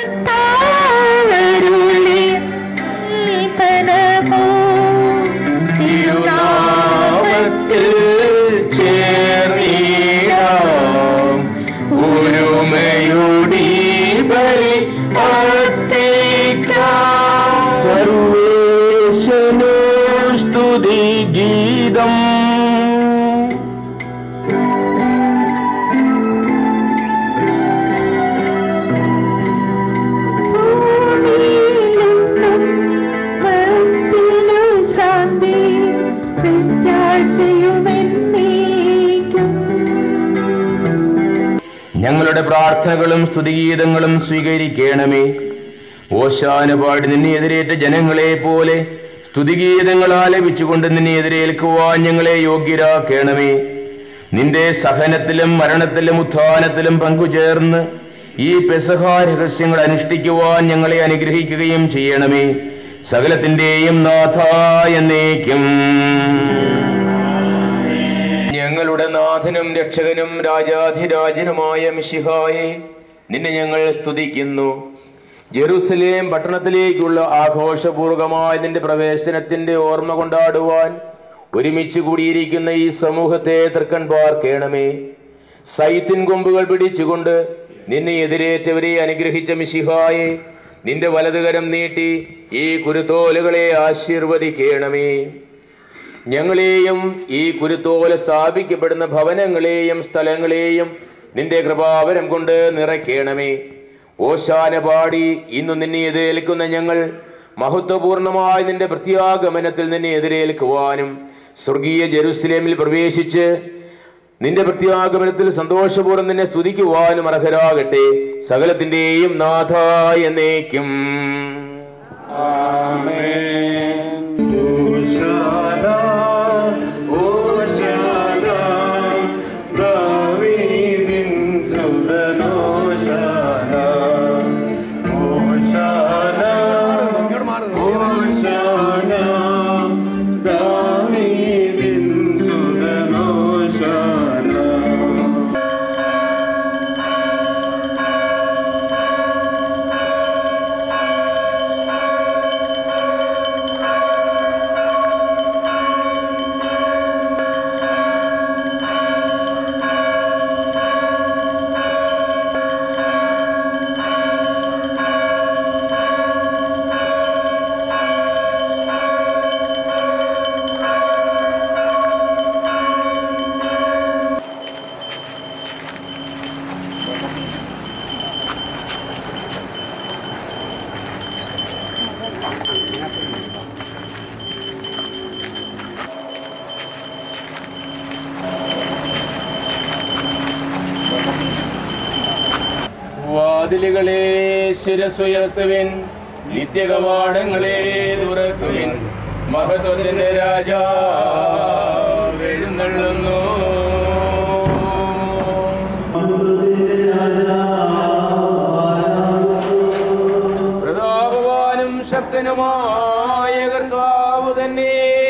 കർത്താവരുളി കൽപ്പനമോ തിരുനാമത്തിൽ ചേർന്നിടാം ഒരുമയോടി ബലി അർപ്പിക്കാം സർവേശനോ സ്തുതി ഗീതം ഭൂമിയിലെങ്ങും മർത്യനു ശാന്തി പ്രത്യാശയുമെന്നേക്കും ഞങ്ങളുടെ പ്രാർത്ഥനകളും സ്തുതിഗീതങ്ങളും സ്വീകരിക്കണമേ ഓശാന പാടി നിന്നെ എതിരേറ്റ ജനങ്ങളെ പോലെ സ്തുതിഗീതങ്ങൾ ആലപിച്ചുകൊണ്ട് നിന്നെ എതിരേൽക്കുവാൻ ഞങ്ങളെ യോഗ്യരാക്കണമേ നിന്റെ സഹനത്തിലും മരണത്തിലും ഉത്ഥാനത്തിലും പങ്കുചേർന്ന് ഈ പെസഹ രഹസ്യങ്ങൾ അനുഷ്ഠിക്കുവാൻ ഞങ്ങളെ അനുഗ്രഹിക്കുകയും ചെയ്യണമേ സകലത്തിന്റെയും നാഥ എന്നേക്കും ഞങ്ങളുടെ നാഥനും രക്ഷകനും രാജാധിരാജനുമായ മിശിഹായെ നിന്നെ ഞങ്ങൾ സ്തുതിക്കുന്നു ജെറുസലേം പട്ടണത്തിലേക്കുള്ള ആഘോഷപൂർവകമായ നിന്റെ പ്രവേശനത്തിന്റെ ഓർമ്മ കൊണ്ടാടുവാൻ ഒരുമിച്ച് കൂടിയിരിക്കുന്ന ഈ സമൂഹത്തെ തൃക്കൺ പാർക്കേണമേ സൈത്തിൻ കൊമ്പുകൾ പിടിച്ചുകൊണ്ട് നിന്നെ എതിരേറ്റവരെ അനുഗ്രഹിച്ച മിശിഹായെ നിന്റെ വലതുകരം നീട്ടി ഈ കുരുത്തോലുകളെ ആശീർവദിക്കണമേ ഞങ്ങളെയും ഈ കുരുത്തോല സ്ഥാപിക്കപ്പെടുന്ന ഭവനങ്ങളെയും സ്ഥലങ്ങളെയും നിന്റെ കൃപാവരം കൊണ്ട് നിറയ്ക്കണമേ ഓശാന പാടി ഇന്ന് നിന്നെ എതിരേൽക്കുന്ന ഞങ്ങൾ മഹത്വപൂർണമായ നിന്റെ പ്രത്യാഗമനത്തിൽ നിന്നെ എതിരേൽക്കുവാനും സ്വർഗീയ ജെറുസലേമിൽ പ്രവേശിച്ച് നിന്റെ പ്രത്യാഗമനത്തിൽ സന്തോഷപൂർവ്വം നിന്നെ സ്തുതിക്കുവാനും അർഹരാകട്ടെ സകലത്തിന്റെയും നാഥ എന്നേക്കും വാതിലുകളെ ശിരസുയർത്തുവിൻ നിത്യകവാടങ്ങളെ തുറക്കുവിൻ മഹത്വത്തിന്റെ രാജാ എഴുന്നള്ളുന്നു പ്രതാപവാനും ശക്തനുമായ കർത്താവ് തന്നെ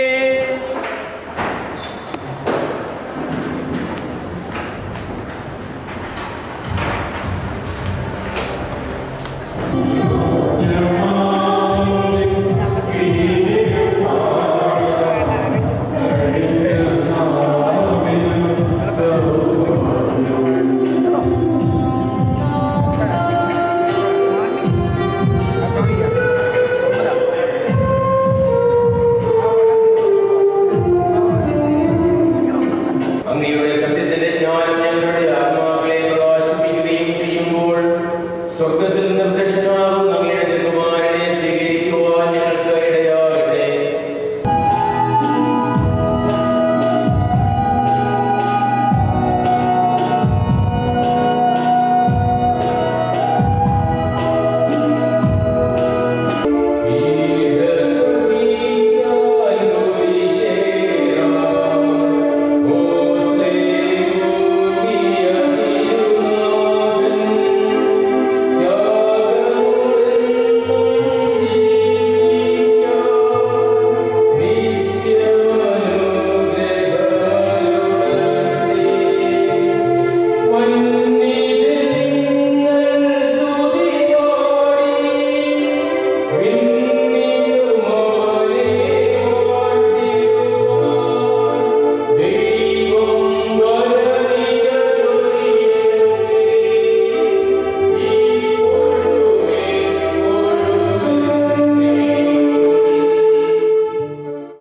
അങ്ങയുടെ സത്യത്തിന്റെ ജ്ഞാനം ഞങ്ങളുടെ ആത്മാക്കളെ പ്രകാശിപ്പിക്കുകയും ചെയ്യുമ്പോൾ സ്വർഗത്തിൽ നിന്ന് പ്രത്യക്ഷ